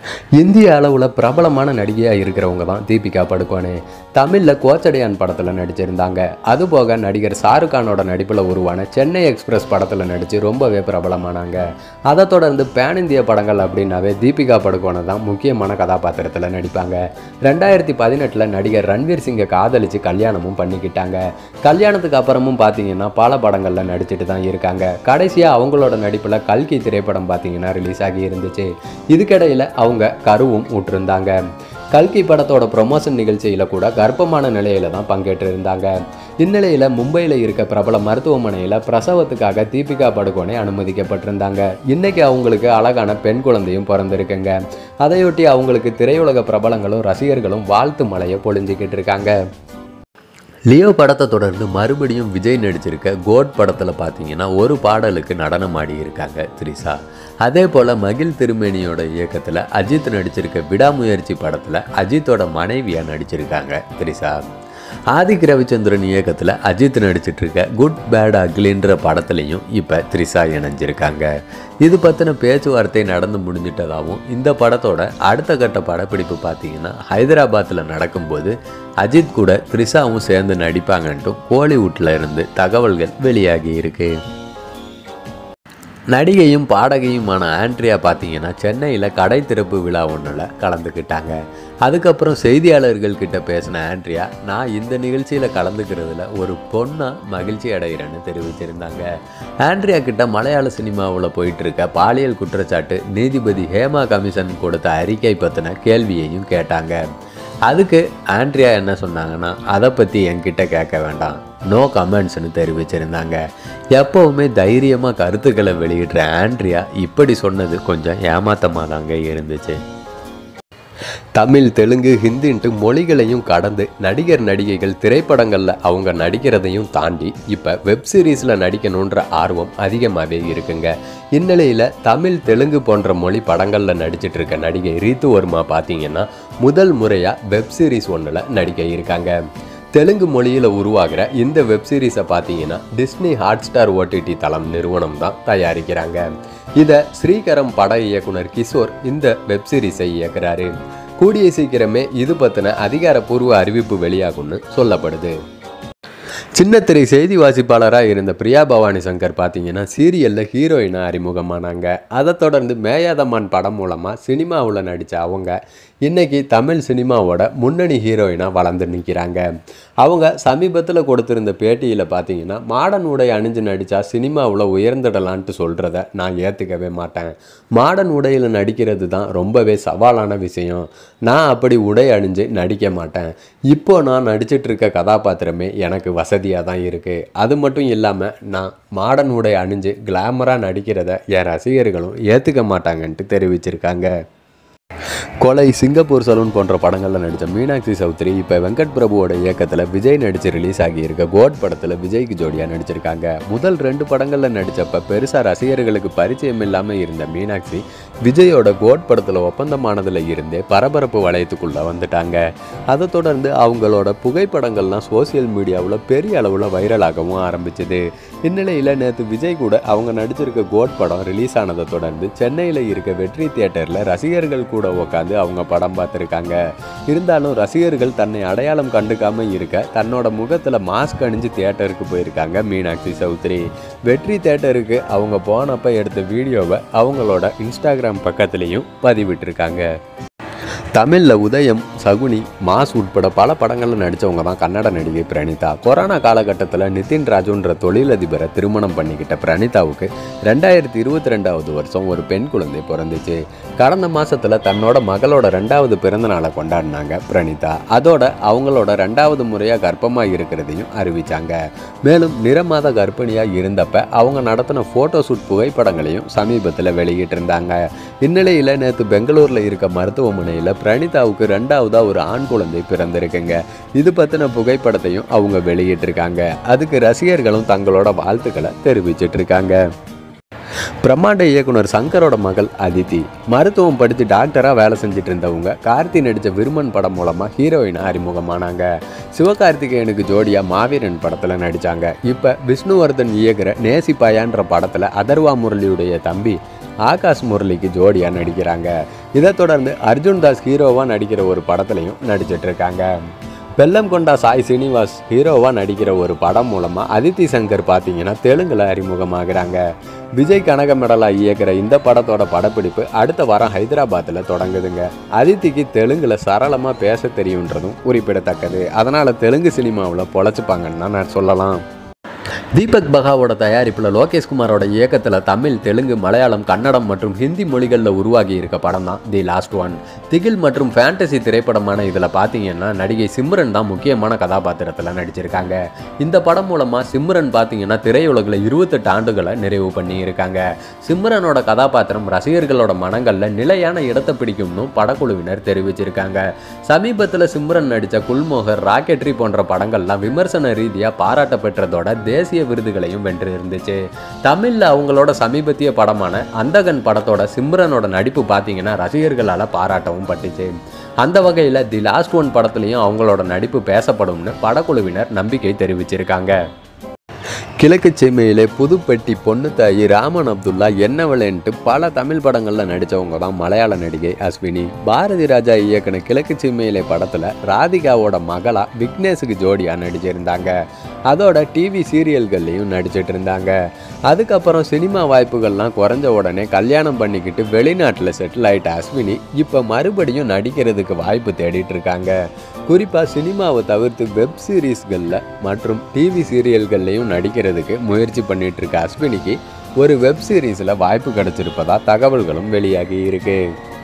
இந்திய அளவில் பிரபலமான நடிகையாக இருக்கிறவங்க தான் தீபிகா படுகோனே தமிழில் கோச்சடையான் படத்தில் நடிச்சிருந்தாங்க அதுபோக நடிகர் ஷாருக் கானோட நடிப்பில் உருவான சென்னை எக்ஸ்பிரஸ் படத்தில் நடித்து ரொம்பவே பிரபலமானாங்க அதை தொடர்ந்து பேன் இந்திய படங்கள் அப்படின்னாவே தீபிகா படுகோனை தான் முக்கியமான கதாபாத்திரத்தில் நடிப்பாங்க ரெண்டாயிரத்தி பதினெட்டில் நடிகர் ரன்வீர் சிங்கை காதலிச்சு கல்யாணமும் பண்ணிக்கிட்டாங்க கல்யாணத்துக்கு அப்புறமும் பார்த்தீங்கன்னா பல படங்களில் நடிச்சிட்டு தான் இருக்காங்க கடைசியாக அவங்களோட நடிப்பில் கல்கி திரைப்படம் பார்த்தீங்கன்னா ரிலீஸ் ஆகி இருந்துச்சு இதுக்கிடையில் அவங்க கருவும் விட்டுருந்தாங்க கல்கி படத்தோட ப்ரொமோஷன் நிகழ்ச்சியில் கூட கர்ப்பமான நிலையில தான் பங்கேற்று இருந்தாங்க இந்நிலையில் மும்பையில் இருக்க பிரபல மருத்துவமனையில் பிரசவத்துக்காக தீபிகா படுகோனே அனுமதிக்கப்பட்டிருந்தாங்க இன்னைக்கு அவங்களுக்கு அழகான பெண் குழந்தையும் பிறந்திருக்குங்க அதையொட்டி அவங்களுக்கு திரையுலக பிரபலங்களும் ரசிகர்களும் வாழ்த்து மலையை பொழிஞ்சிக்கிட்டு இருக்காங்க லியோ படத்தை தொடர்ந்து மறுபடியும் விஜய் நடிச்சிருக்க கோட் படத்தில் பார்த்தீங்கன்னா ஒரு பாடலுக்கு நடனம் ஆடி இருக்காங்க த்ரிஷா அதே போல் மகிழ் திருமேனியோட இயக்கத்தில் அஜித் நடிச்சிருக்க விடாமுயற்சி படத்தில் அஜித்தோட மனைவியாக நடிச்சிருக்காங்க த்ரிஷா ஆதிக் ரவிச்சந்திரன் இயக்கத்தில் அஜித் நடிச்சிட்டு இருக்க குட் பேட் அக்லின்ற படத்துலையும் இப்போ த்ரிஷா இணைஞ்சிருக்காங்க இது பற்றின பேச்சுவார்த்தை நடந்து முடிஞ்சிட்டதாகவும் இந்த படத்தோட அடுத்த கட்ட படப்பிடிப்பு பார்த்தீங்கன்னா ஹைதராபாத்தில் நடக்கும்போது அஜித் கூட த்ரிஷாவும் சேர்ந்து நடிப்பாங்கன்ட்டும் கோலிவுட்டில் இருந்து தகவல்கள் வெளியாகி இருக்கு நடிகையும் பாடகையுமான ஆண்ட்ரியா பார்த்தீங்கன்னா சென்னையில் கடை திறப்பு விழா ஒன்றில் கலந்துக்கிட்டாங்க அதுக்கப்புறம் செய்தியாளர்கள் கிட்ட பேசின ஆண்ட்ரியா நான் இந்த நிகழ்ச்சியில் கலந்துக்கிறதுல ஒரு பொண்ணாக மகிழ்ச்சி அடைகிறேன்னு தெரிவிச்சிருந்தாங்க ஆண்ட்ரியா கிட்ட மலையாள சினிமாவில் போயிட்டு இருக்க பாலியல் குற்றச்சாட்டு நீதிபதி ஹேமா கமிஷன் கொடுத்த அறிக்கை பற்றின கேள்வியையும் கேட்டாங்க அதுக்கு ஆண்ட்ரியா என்ன சொன்னாங்கன்னா அதை பற்றி என்கிட்ட கேட்க வேண்டாம் நோ கமெண்ட்ஸ்னு தெரிவிச்சிருந்தாங்க எப்போவுமே தைரியமாக கருத்துக்களை வெளியிடுற ஆண்ட்ரியா இப்படி சொன்னது கொஞ்சம் ஏமாத்தமாக தாங்க இருந்துச்சு தமிழ் தெலுங்கு ஹிந்தின்ட்டு மொழிகளையும் கடந்து நடிகர் நடிகைகள் திரைப்படங்களில் அவங்க நடிக்கிறதையும் தாண்டி இப்போ வெப் சீரிஸில் நடிக்கணுன்ற ஆர்வம் அதிகமாகவே இருக்குங்க இந்நிலையில் தமிழ் தெலுங்கு போன்ற மொழி படங்களில் நடிச்சிட்டு இருக்க நடிகை ரீத்து வர்மா பார்த்தீங்கன்னா முதல் முறையாக வெப் சீரிஸ் ஒன்றில் நடிக்க இருக்காங்க தெலுங்கு மொழியில் உருவாகிற இந்த வெப் சீரிஸை பார்த்தீங்கன்னா டிஸ்னி ஹாட்ஸ்டார் ஓடிடி தளம் நிறுவனம் தான் தயாரிக்கிறாங்க இதை ஸ்ரீகரம் பட இயக்குனர் கிஷோர் இந்த வெப் சீரிஸை இயக்குறாரு கூடிய சீக்கிரமே இது பற்றின அதிகாரப்பூர்வ அறிவிப்பு வெளியாகும்னு சொல்லப்படுது சின்னத்திரை செய்தி வாசிப்பாளராக இருந்த பிரியா பவானி சங்கர் பார்த்தீங்கன்னா சீரியலில் ஹீரோயினாக அறிமுகமானாங்க அதை தொடர்ந்து மேயாதம்மான் படம் மூலமாக சினிமாவில் நடித்த அவங்க இன்னைக்கு தமிழ் சினிமாவோட முன்னணி ஹீரோயினாக வளர்ந்து நிற்கிறாங்க அவங்க சமீபத்தில் கொடுத்திருந்த பேட்டியில் பார்த்தீங்கன்னா மாடர்ன் உடை அணிஞ்சு நடித்தா சினிமாவில் உயர்ந்துடலான்ட்டு சொல்கிறத நான் ஏற்றுக்கவே மாட்டேன் மாடர்ன் உடையில் நடிக்கிறது தான் ரொம்பவே சவாலான விஷயம் நான் அப்படி உடை அணிஞ்சு நடிக்க மாட்டேன் இப்போ நான் நடிச்சிட்டு இருக்க கதாபாத்திரமே எனக்கு வசதியாக தான் இருக்குது அது மட்டும் இல்லாமல் நான் மாடர்ன் உடை அணிஞ்சு கிளாமராக நடிக்கிறத என் ரசிகர்களும் ஏற்றுக்க மாட்டாங்கன்ட்டு தெரிவிச்சிருக்காங்க கொலை சிங்கப்பூர் சலூன் போன்ற படங்களில் நடித்த மீனாட்சி சௌத்ரி இப்போ வெங்கட் பிரபுவோட இயக்கத்தில் விஜய் நடித்து ரிலீஸ் ஆகியிருக்க கோட் படத்தில் விஜய்க்கு ஜோடியாக நடிச்சிருக்காங்க முதல் ரெண்டு படங்களில் நடித்தப்ப பெருசாக ரசிகர்களுக்கு பரிச்சயம் இல்லாமல் இருந்த மீனாட்சி விஜயோட கோட் படத்தில் ஒப்பந்தமானதில் இருந்தே பரபரப்பு வளையத்துக்குள்ளே வந்துட்டாங்க அதை தொடர்ந்து அவங்களோட புகைப்படங்கள்லாம் சோசியல் மீடியாவில் பெரிய அளவில் வைரலாகவும் ஆரம்பிச்சது இந்நிலையில் நேற்று விஜய் கூட அவங்க நடிச்சிருக்க கோட் படம் ரிலீஸ் ஆனதை தொடர்ந்து சென்னையில் இருக்க வெற்றி தியேட்டரில் ரசிகர்கள் கூட உட்காந்து அவங்க படம் பார்த்துருக்காங்க இருந்தாலும் ரசிகர்கள் தன்னை அடையாளம் கண்டுக்காம இருக்க தன்னோட முகத்தில் மாஸ்க் அணிஞ்சு தியேட்டருக்கு போயிருக்காங்க மீனாட்சி சௌத்ரி வெற்றி தியேட்டருக்கு அவங்க போனப்ப எடுத்த வீடியோவை அவங்களோட இன்ஸ்டாகிராம் பக்கத்துலேயும் பதிவிட்டிருக்காங்க தமிழில் உதயம் சகுனி மாஸ் உட்பட பல படங்களில் நடித்தவங்க தான் கன்னட நடிகை பிரணீதா கொரோனா காலகட்டத்தில் நிதின் ராஜுன்ற தொழிலதிபரை திருமணம் பண்ணிக்கிட்ட பிரணீதாவுக்கு ரெண்டாயிரத்தி இருபத்தி ரெண்டாவது வருஷம் ஒரு பெண் குழந்தை பிறந்துச்சு கடந்த மாதத்தில் தன்னோட மகளோட ரெண்டாவது பிறந்த நாளை கொண்டாடினாங்க பிரணீதா அதோட அவங்களோட ரெண்டாவது முறையாக கர்ப்பமாக இருக்கிறதையும் அறிவிச்சாங்க மேலும் நிறமாத கர்ப்பிணியாக இருந்தப்ப அவங்க நடத்தின ஃபோட்டோ ஷூட் புகைப்படங்களையும் சமீபத்தில் வெளியிட்டிருந்தாங்க இந்நிலையில் நேற்று பெங்களூரில் இருக்க மருத்துவமனையில் பிரணீதாவுக்கு ரெண்டாவதா ஒரு ஆண் குழந்தை பிறந்திருக்குங்க இது பற்றின புகைப்படத்தையும் அவங்க வெளியிட்டிருக்காங்க அதுக்கு ரசிகர்களும் தங்களோட வாழ்த்துக்களை தெரிவிச்சிட்டு இருக்காங்க பிரம்மாண்ட இயக்குனர் சங்கரோட மகள் அதித்தி மருத்துவம் படித்து டாக்டராக வேலை செஞ்சுட்டு இருந்தவங்க கார்த்தி நடித்த விருமன் படம் மூலமாக ஹீரோயினாக அறிமுகமானாங்க சிவகார்த்திகேயனுக்கு ஜோடியாக மாவீரன் படத்தில் நடித்தாங்க இப்போ விஷ்ணுவர்தன் இயக்குற நேசிப்பாயான்ற படத்தில் அதர்வா முரளியுடைய தம்பி ஆகாஷ் முரளிக்கு ஜோடியாக நடிக்கிறாங்க இதை தொடர்ந்து அர்ஜுன் தாஸ் ஹீரோவாக நடிக்கிற ஒரு படத்துலையும் நடிச்சிட்டு இருக்காங்க வெல்லம் கொண்டா சாய் சீனிவாஸ் ஹீரோவாக நடிக்கிற ஒரு படம் மூலமாக அதித்தி சங்கர் பார்த்தீங்கன்னா தெலுங்கில் அறிமுகமாகிறாங்க விஜய் கனகமெடலா இயக்குற இந்த படத்தோட படப்பிடிப்பு அடுத்த வாரம் ஹைதராபாத்தில் தொடங்குதுங்க அதித்திக்கு தெலுங்கில் சரளமாக பேச தெரியுன்றதும் குறிப்பிடத்தக்கது அதனால் தெலுங்கு சினிமாவில் பொழைச்சிப்பாங்கன்னு தான் நான் சொல்லலாம் தீபக் பகாவோட தயாரிப்பில் லோகேஷ் குமாரோட இயக்கத்தில் தமிழ் தெலுங்கு மலையாளம் கன்னடம் மற்றும் ஹிந்தி மொழிகளில் உருவாகி இருக்க படம் தான் தி லாஸ்ட் ஒன் திகில் மற்றும் ஃபேண்டசி திரைப்படமான இதில் பார்த்தீங்கன்னா நடிகை சிம்ரன் தான் முக்கியமான கதாபாத்திரத்தில் நடிச்சிருக்காங்க இந்த படம் மூலமாக சிம்ரன் பார்த்தீங்கன்னா திரையுலகில் இருபத்தெட்டு ஆண்டுகளை நிறைவு பண்ணி இருக்காங்க சிம்ரனோட கதாபாத்திரம் ரசிகர்களோட மனங்களில் நிலையான இடத்தை பிடிக்கும்னு படக்குழுவினர் தெரிவிச்சிருக்காங்க சமீபத்தில் சிம்ரன் நடித்த குல்மோகர் ராக்கெட்ரி போன்ற படங்கள்லாம் விமர்சன ரீதியாக பாராட்ட பெற்றதோட தேசிய விருதுகளையும் வென்று இருந்துச்சு தமிழில் அவங்களோட சமீபத்திய படமான அந்தகன் படத்தோட சிம்ரனோட நடிப்பு பார்த்தீங்கன்னா ரசிகர்களால் பாராட்டவும் பட்டுச்சு அந்த வகையில் தி லாஸ்ட் ஒன் படத்துலையும் அவங்களோட நடிப்பு பேசப்படும்னு படக்குழுவினர் நம்பிக்கை தெரிவிச்சிருக்காங்க கிழக்கு சீமையிலே புதுப்பெட்டி பொண்ணு தாயி ராமன் அப்துல்லா என்னவளேன்ட்டு பல தமிழ் படங்களில் நடித்தவங்க தான் மலையாள நடிகை அஸ்வினி பாரதி ராஜா இயக்குன கிழக்கு சீமையிலே படத்தில் ராதிகாவோட மகளா விக்னேஷுக்கு ஜோடியாக நடிச்சிருந்தாங்க அதோட டிவி சீரியல்கள்லையும் நடிச்சிட்டு இருந்தாங்க அதுக்கப்புறம் சினிமா வாய்ப்புகள்லாம் குறைஞ்ச உடனே கல்யாணம் பண்ணிக்கிட்டு வெளிநாட்டில் செட்டில் ஆயிட்ட அஸ்வினி இப்போ மறுபடியும் நடிக்கிறதுக்கு வாய்ப்பு தேடிட்டு இருக்காங்க குறிப்பாக சினிமாவை தவிர்த்து வெப் சீரிஸ்களில் மற்றும் டிவி சீரியல்கள்லையும் நடிக்கிறதுக்கு முயற்சி பண்ணிட்டு இருக்க அஸ்வினிக்கு ஒரு வெப் சீரிஸில் வாய்ப்பு கிடைச்சிருப்பதா தகவல்களும் வெளியாகி இருக்கு